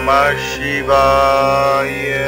Namah Shivaya.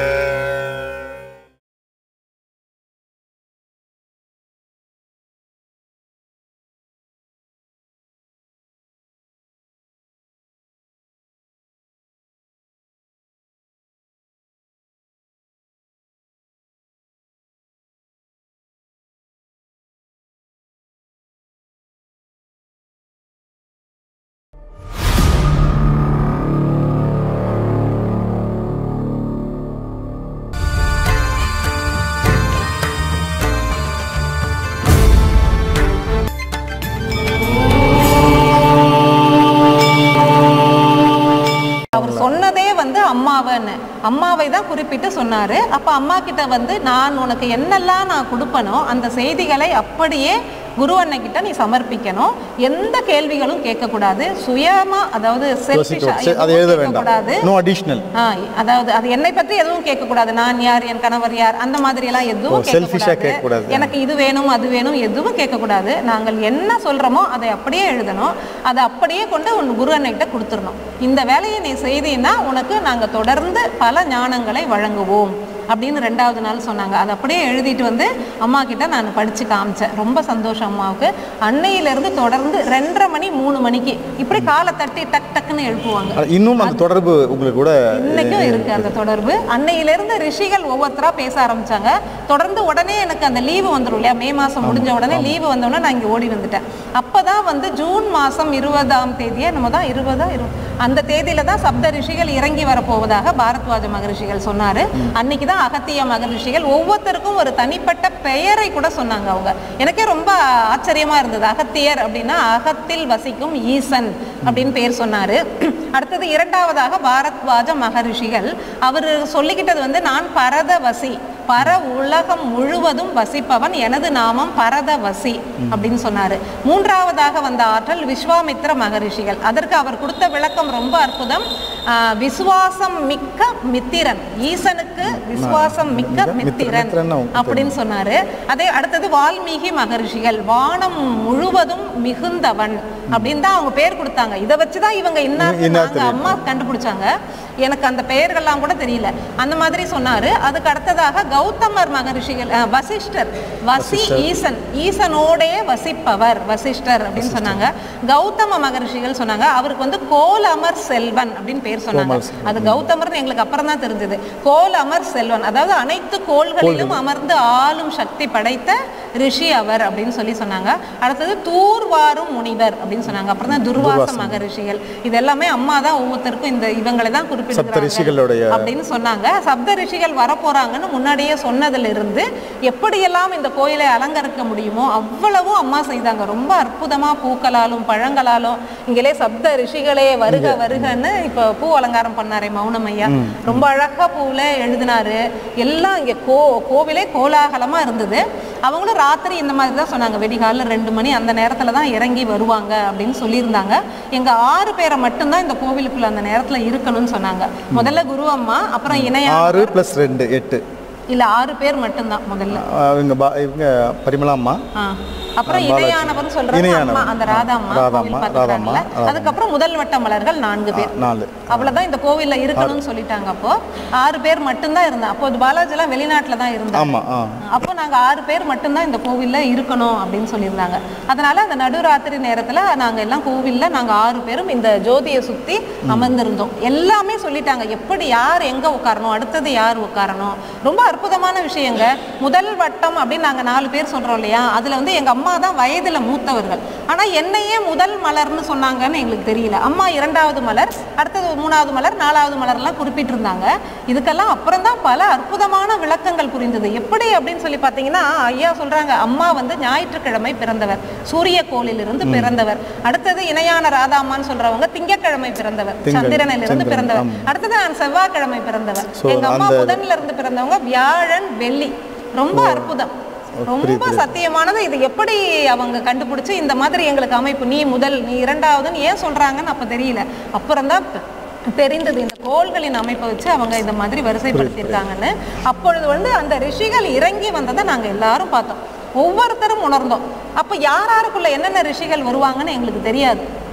அவர் சொன்னதே வந்து அம்மாவைன்னு அம்மாவை தான் குறிப்பிட்டு சொன்னாரு அப்ப அம்மா கிட்ட வந்து நான் உனக்கு என்னெல்லாம் நான் கொடுப்பனோ அந்த செய்திகளை அப்படியே குரு அண்ணன் நீ சமர்ப்பிக்கணும் எந்த கேள்விகளும் கேட்கக்கூடாது சுயமா அதாவது யோசிக்க selfish ஆ சரி, அதை எழுத எதுவும் வேண்டாம் கேட்கக்கூடாது. நோ அடிஷ்னல் ஆ, அதாவது அது என்னை பற்றி எதுவும் கேட்கக்கூடாது நான் யார் என் கணவர் யார் அந்த மாதிரி எல்லாம் எதுவும் ஓ, selfish ஆ கேட்கக்கூடாது கேட்கக்கூடாது. எனக்கு இது வேணும் அது வேணும் எதுவும் கேட்கக்கூடாது நாங்கள் என்ன சொல்றோமோ அதை அப்படியே எழுதணும் அதை அப்படியே கொண்டு உன் குரு அன்னைகிட்ட கொடுத்துடணும் இந்த வேலையை நீ செய்தீன்னா உனக்கு நாங்கள் தொடர்ந்து பல ஞானங்களை வழங்குவோம் அப்படின்னு ரெண்டாவது நாள் சொன்னாங்க அதை அப்படியே எழுதிட்டு வந்து அம்மா கிட்ட நான் படிச்சு காமிச்சேன் ரொம்ப சந்தோஷம் அம்மாவுக்கு அன்னையிலிருந்து தொடர்ந்து ரெண்டரை மணி மூணு மணிக்கு இப்படி காலை தட்டி டக் டக்குன்னு எழுப்புவாங்க இன்னும் அந்த தொடர்பு உங்களுக்கு கூட இன்னைக்கும் இருக்கு அந்த தொடர்பு அன்னையிலிருந்து ரிஷிகள் ஒவ்வொருத்தரா பேச ஆரம்பிச்சாங்க தொடர்ந்து உடனே எனக்கு அந்த லீவு வந்துடும் இல்லையா மே மாசம் முடிஞ்ச உடனே லீவு வந்த உடனே நான் இங்க ஓடி வந்துட்டேன் அப்பதான் வந்து ஜூன் மாசம் இருபதாம் தேதியே நம்ம தான் இருபதா இரு அந்த தேதியில தான் சப்த ரிஷிகள் இறங்கி வரப்போவதாக பாரத்வாஜ மகரிஷிகள் சொன்னாரு அன்னைக்கு தான் அகத்திய மகரிஷிகள் ஒவ்வொருத்தருக்கும் ஒரு தனிப்பட்ட பெயரை கூட சொன்னாங்க அவங்க எனக்கே ரொம்ப ஆச்சரியமா இருந்தது அகத்தியர் அப்படின்னா அகத்தில் வசிக்கும் ஈசன் அப்படின்னு பேர் சொன்னாரு அடுத்தது இரண்டாவதாக பாரத்வாஜ மகரிஷிகள் அவர் சொல்லிக்கிட்டது வந்து நான் பரதவசி பர உலகம் முழுவதும் வசிப்பவன் எனது நாமம் பரதவசி அப்படின்னு சொன்னாரு மூன்றாவதாக வந்த ஆற்றல் விஸ்வாமித்ர மகரிஷிகள் அதற்கு அவர் கொடுத்த விளக்கம் ரொம்ப அற்புதம் ஆஹ், விசுவாசம் மிக்க மித்திரன் ஈசனுக்கு விசுவாசம் மிக்க மித்திரன் மித்திரன் அவங்க அப்படின்னு சொன்னாரு அதே அடுத்தது வால்மீகி மகரிஷிகள் வானம் முழுவதும் மிகுந்தவன் அப்படின்னு தான் அவங்க பேர் கொடுத்தாங்க இதை வச்சுதான் இவங்க இன்னார் இன்னார் நாங்க தெரியும். அம்மா கண்டுபிடிச்சாங்க எனக்கு அந்த பெயர்கள்லாம் கூட தெரியல அந்த மாதிரி சொன்னாரு அதுக்கு அடுத்ததாக கௌதமர் மகரிஷிகள் அஹ், வசிஷ்டர் வசி ஈசன் ஈசனோடே வசிப்பவர் வசிஷ்டர் அப்படின்னு சொன்னாங்க கௌதம மகரிஷிகள் சொன்னாங்க அவருக்கு வந்து கோல் அமர் செல்வன் அப்படின்னு பேர் சொன்னாங்க அது கௌதமர்னு எங்களுக்கு அப்புறம் தான் தெரிஞ்சது கோல் அமர் செல்வன் அதாவது அனைத்து கோள்களிலும் அமர்ந்து ஆளும் சக்தி படைத்த ரிஷி அவர் அப்படின்னு சொல்லி சொன்னாங்க அடுத்தது தூர்வாரும் முனிவர் அப்படின்னு சொன்னாங்க அப்புறம் தான் துர்வாச மகரிஷிகள் இது எல்லாமே அம்மா தான் ஒவ்வொருத்தருக்கும் இந்த இவங்களை தான் சப்த ரிஷிகளுடைய குறிப்பிட்டு அப்படின்னு சொன்னாங்க சப்த ரிஷிகள் வரப்போறாங்கன்னு முன்னாடியே சொன்னதுல இருந்து எப்படியெல்லாம் இந்த கோயிலை அலங்கரிக்க முடியுமோ அவ்வளவும் அம்மா செய்தாங்க ரொம்ப அற்புதமா பூக்களாலும் பழங்களாலும் இங்களே சப்த ரிஷிகளே வருக வருகன்னு இப்போ பூ அலங்காரம் பண்ணாரே மௌனம் ஐயா ரொம்ப அழகா பூவில் எழுதினாரு எல்லாம் இங்கே கோ கோவிலே கோலாகலமா இருந்தது அவங்களும் ராத்திரி இந்த மாதிரி தான் சொன்னாங்க வெடிகாலில் ரெண்டு மணி அந்த நேரத்தில் தான் இறங்கி வருவாங்க அப்படின்னு சொல்லியிருந்தாங்க எங்கள் ஆறு பேரை மட்டும்தான் இந்த கோவிலுக்குள்ள அந்த நேரத்தில் இருக்கணும்னு சொன்னாங்க முதல்ல குரு அம்மா அப்புறம் இணையா ஆறு ப்ளஸ் ரெண்டு எட்டு இல்ல ஆறு பேர் மட்டும்தான் முதல்ல ஆஹ் இவங்க பா இவங்க பரிமளா அம்மா ஆ. அப்புறம் பாலாஜி. இணையானவர்னு சொல்றது இணையானவர். அம்மா அந்த ராதா அம்மா ராதா கோவில் அம்மா, பார்த்துக்கிறாங்கல்ல. ராதா அம்மா, ராதா அதுக்கப்புறம் முதல் வட்ட மலர்கள் நான்கு பேர் நாலு அவ்வளவுதான் இந்த கோவில்ல இருக்கணும்னு சொல்லிட்டாங்க அப்போ ஆறு பேர் மட்டும்தான் இருந்தோம் அப்போ பாலாஜி எல்லாம் வெளிநாட்டுல தான் இருந்தாங்க ஆமா ஆ அப்போ நாங்க ஆறு பேர் மட்டும்தான் இந்த கோவில்ல இருக்கணும் அப்படின்னு சொல்லியிருந்தாங்க அதனால அந்த நடுராத்திரி நேரத்துல நாங்க எல்லாம் கோவில்ல நாங்க ஆறு பேரும் இந்த ஜோதியை சுத்தி அமர்ந்திருந்தோம் எல்லாமே சொல்லிட்டாங்க எப்படி யார் எங்க உட்காரணும் அடுத்தது யார் உட்காரணும் ரொம்ப அற்புதமான விஷயங்க முதல் வட்டம் அப்படின்னு நாங்க நாலு பேர் சொல்றோம் இல்லையா அதுல வந்து எங்க அம்மா தான் வயதுல மூத்தவர்கள் ஆனா என்னையே முதல் மலர்னு சொன்னாங்கன்னு எங்களுக்கு தெரியல அம்மா இரண்டாவது மலர் அடுத்தது மூணாவது மலர் நாலாவது மலர்லாம் குறிப்பிட்டிருந்தாங்க இதுக்கெல்லாம் அப்புறம் தான் பல அற்புதமான விளக்கங்கள் புரிந்தது எப்படி அப்படின்னு சொல்லி பார்த்தீங்கன்னா ஐயா சொல்றாங்க அம்மா வந்து ஞாயிற்றுக்கிழமை பிறந்தவர் சூரிய கோளிலிருந்து பிறந்தவர் அடுத்தது இணையான ராதாம்மான்னு சொல்றவங்க திங்கட்கிழமை பிறந்தவர் திங்கள், சந்திரனிலிருந்து சந்திரன், பிறந்தவர் ஆமா. அடுத்தது நான் செவ்வாய்க்கிழமை பிறந்தவர் So, எங்க அம்மா அந்த- புதன்ல இருந்து பிறந்தவங்க வியாழன் வெள்ளி ரொம்ப அற்புதம் ரொம்ப புரியுது. சத்தியமானது இது எப்படி அவங்க கண்டுபிடிச்சு இந்த மாதிரி எங்களுக்கு அமைப்பு நீ முதல் நீ இரண்டாவதுன்னு ஏன் சொல்றாங்கன்னு அப்ப தெரியல அப்புறம் தான் தெரிந்தது இந்த கோள்களின் அமைப்பை வச்சு அவங்க இந்த மாதிரி வரிசைப்படுத்தியிருக்காங்கன்னு அப்பொழுது வந்து அந்த ரிஷிகள் இறங்கி வந்ததை நாங்க எல்லாரும் பார்த்தோம் ஒவ்வொருத்தரும் உணர்ந்தோம் அப்ப யார் யாருக்குள்ள என்னென்ன ரிஷிகள் வருவாங்கன்னு எங்களுக்கு தெரியாது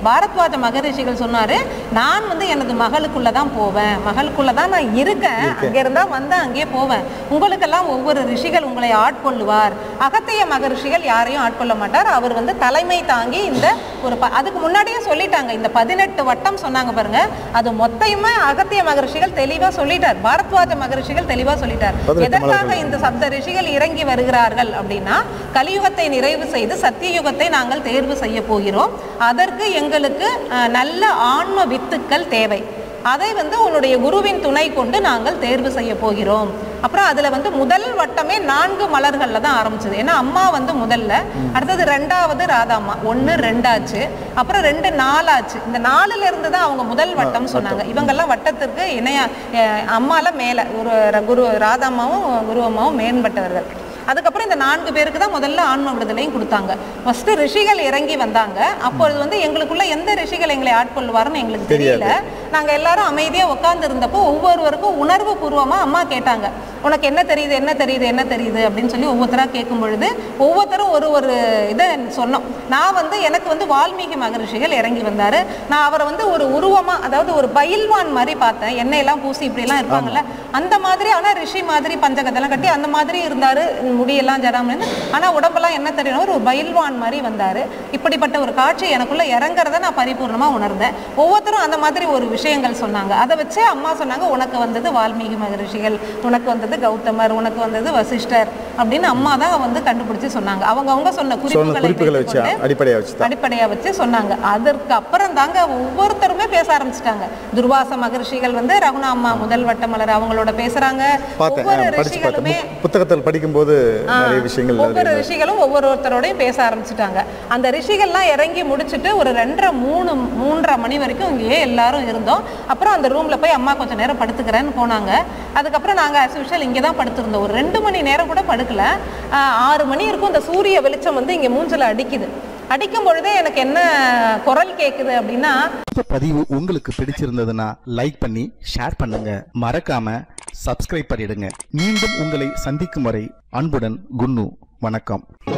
பாரத்வாஜ மகரிஷிகள் சொன்னாரு நான் வந்து எனது மகளுக்குள்ள தான் போவேன் மகளுக்குள்ள தான் நான் இருக்கேன் அங்க இருந்தா வந்தா அங்கேயே போவேன் உங்களுக்கெல்லாம் ஒவ்வொரு ரிஷிகள் உங்களை ஆட்கொள்ளுவார் அகத்திய மகரிஷிகள் யாரையும் ஆட்கொள்ள மாட்டார் அவர் வந்து தலைமை தாங்கி இந்த ஒரு ப- அதுக்கு முன்னாடியே சொல்லிட்டாங்க இந்த பதினெட்டு வட்டம் சொன்னாங்க பாருங்க அது மொத்தையுமே அகத்திய மகரிஷிகள் தெளிவா சொல்லிட்டார் பாரத்வாஜ மகரிஷிகள் தெளிவா சொல்லிட்டார் பதினெட்டு எதற்காக மலர்கள். இந்த சப்த ரிஷிகள் இறங்கி வருகிறார்கள் அப்படின்னா கலியுகத்தை நிறைவு செய்து சத்தியயுகத்தை நாங்கள் தேர்வு செய்ய போகிறோம் அதற்கு எங்களுக்கு அஹ், நல்ல ஆன்ம வித்துக்கள் தேவை அதை வந்து உன்னுடைய குருவின் துணை கொண்டு நாங்கள் தேர்வு செய்ய போகிறோம் அப்புறம் அதுல வந்து முதல் வட்டமே நான்கு மலர்கள்ல தான் ஆரம்பிச்சது ஏன்னா அம்மா வந்து முதல்ல அடுத்தது ரெண்டாவது ராதாம்மா ஒன்று ரெண்டாச்சு அப்புறம் ரெண்டு நாலாச்சு இந்த நாலுல இருந்து தான் அவங்க முதல் வட்டம் சொன்னாங்க இவங்கெல்லாம் வட்டத்திற்கு இணையா அஹ், அம்மால மேல ஒரு ர- குரு ராதாம்மாவும் குரு அம்மாவும் மேம்பட்டவர்கள் அதுக்கப்புறம் இந்த நான்கு பேருக்கு தான் முதல்ல ஆன்ம விடுதலையும் கொடுத்தாங்க ஃபர்ஸ்ட் ரிஷிகள் இறங்கி வந்தாங்க அப்பொழுது வந்து எங்களுக்குள்ள எந்த ரிஷிகள் எங்களை ஆட்கொள்வாருன்னு எங்களுக்கு தெரியல நாங்க எல்லாரும் அமைதியா உட்கார்ந்து இருந்தப்போ ஒவ்வொருவருக்கும் உணர்வு பூர்வமா அம்மா கேட்டாங்க உனக்கு என்ன தெரியுது என்ன தெரியுது என்ன தெரியுது அப்படின்னு சொல்லி ஒவ்வொருத்தரா கேட்கும் பொழுது ஒவ்வொருத்தரும் ஒரு ஒரு இதை சொன்னோம் நான் வந்து எனக்கு வந்து வால்மீகி மகரிஷிகள் இறங்கி வந்தாரு நான் அவரை வந்து ஒரு உருவமா அதாவது ஒரு பயில்வான் மாதிரி பார்த்தேன் எண்ணெயெல்லாம் பூசி இப்படிலாம் இருப்பாங்கல்ல அந்த மாதிரி ஆனா ரிஷி மாதிரி பஞ்சகத்தெல்லாம் கட்டி அந்த மாதிரி இருந்தாரு முடியெல்லாம் ஜடாமன்னு ஆனா உடம்பெல்லாம் என்ன தெரியணும் ஒரு பயில்வான் மாதிரி வந்தாரு இப்படிப்பட்ட ஒரு காட்சி எனக்குள்ள இறங்குறத நான் பரிபூர்ணமா உணர்ந்தேன் ஒவ்வொருத்தரும் அந்த மாதிரி ஒரு விஷயங்கள் சொன்னாங்க அதை வச்சு அம்மா சொன்னாங்க உனக்கு வந்தது வால்மீகி மகரிஷிகள் உனக்கு வந்தது கௌதமர் உனக்கு வந்தது வசிஷ்டர் அப்படின்னு அம்மா தான் வந்து கண்டுபிடிச்சு சொன்னாங்க அவங்க அவங்க சொன்ன சொன்ன குறிப்புகளை குறிப்புகளை வச்சு வைத்துக்கொண்டு அடிப்படையாக வச்சு தான் அடிப்படையா வச்சு சொன்னாங்க அதற்கு அப்புறம் தாங்க ஒவ்வொருத்தருமே பேச ஆரம்பிச்சிட்டாங்க துர்வாச மகரிஷிகள் வந்து ரகுணா அம்மா முதல் வட்ட மலர் அவங்களோட பேசுறாங்க பார்த்தேன் ஒவ்வொரு ஆ, படிச்சு பார்த்தேன் ரிஷிகளுமே புத்- புத்தகத்தில் படிக்கும்போது நிறைய விஷயங்கள் அதுல ஒவ்வொரு இருந்தது. ரிஷிகளும் ஒவ்வொருத்தரோடையும் பேச ஆரம்பிச்சிட்டாங்க அந்த ரிஷிகள்லாம் இறங்கி முடிச்சுட்டு ஒரு ரெண்டரை மூணு மூன்றரை மணி வரைக்கும் இங்கேயே எல்லாரும் இருந்தோம் அப்புறம் அந்த ரூம்ல போய் அம்மா கொஞ்சம் நேரம் படுத்துக்கிறேன்னு போனாங்க அதுக்கப்புறம் நாங்க as usual இங்கே தான் படுத்திருந்தோம் ஒரு ரெண்டு மணி நேரம் கூட படுக்கல ஆஹ் ஆறு மணி இருக்கும் இந்த சூரிய வெளிச்சம் வந்து இங்க மூஞ்சில அடிக்குது அடிக்கும் பொழுதே எனக்கு என்ன குரல் கேக்குது அப்படின்னா இந்த பதிவு உங்களுக்கு பிடிச்சிருந்ததுன்னா லைக் பண்ணி ஷேர் பண்ணுங்க மறக்காம சப்ஸ்கிரைப் பண்ணிடுங்க மீண்டும் உங்களை சந்திக்கும் வரை அன்புடன் குன்னு வணக்கம்